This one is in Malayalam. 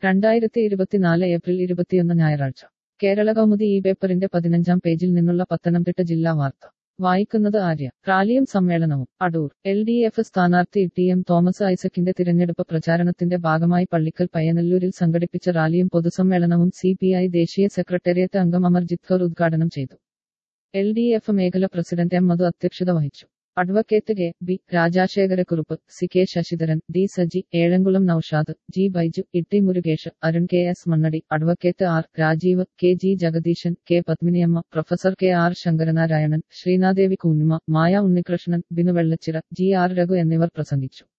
രണ്ടായിരത്തി ഇരുപത്തിനാല് ഏപ്രിൽ ഇരുപത്തിയൊന്ന് ഞായറാഴ്ച കേരള കൗമുദി ഈ പേപ്പറിന്റെ പതിനഞ്ചാം പേജിൽ നിന്നുള്ള പത്തനംതിട്ട ജില്ലാ വാർത്ത വായിക്കുന്നത് ആര്യ റാലിയും സമ്മേളനവും അടൂർ എൽ ഡി എഫ് സ്ഥാനാർത്ഥി ടി എം തോമസ് ഐസക്കിന്റെ തിരഞ്ഞെടുപ്പ് പ്രചാരണത്തിന്റെ ഭാഗമായി പള്ളിക്കൽ പയ്യനല്ലൂരിൽ സംഘടിപ്പിച്ച റാലിയും പൊതുസമ്മേളനവും സി പി ഐ ദേശീയ സെക്രട്ടേറിയറ്റ് അംഗം അമർജിത് കൗർ ഉദ്ഘാടനം ചെയ്തു എൽ ഡി എഫ് മേഖല പ്രസിഡന്റ് എം മധു അധ്യക്ഷത വഹിച്ചു advocate K B Rajasekharakurup C K Sasidharan D Saji Ezhamkulam Noushad G Baiju Itty Murukesh Arun K S Mannady advocate R Rajeev K G Jagadeesan K Padminiamma professor K R Sankaranarayanan Sreenadevi Kunjuma Maya Unnikrishnan Binu Vellachira G R Raghu എന്നിവർ പ്രസംഗിച്ചു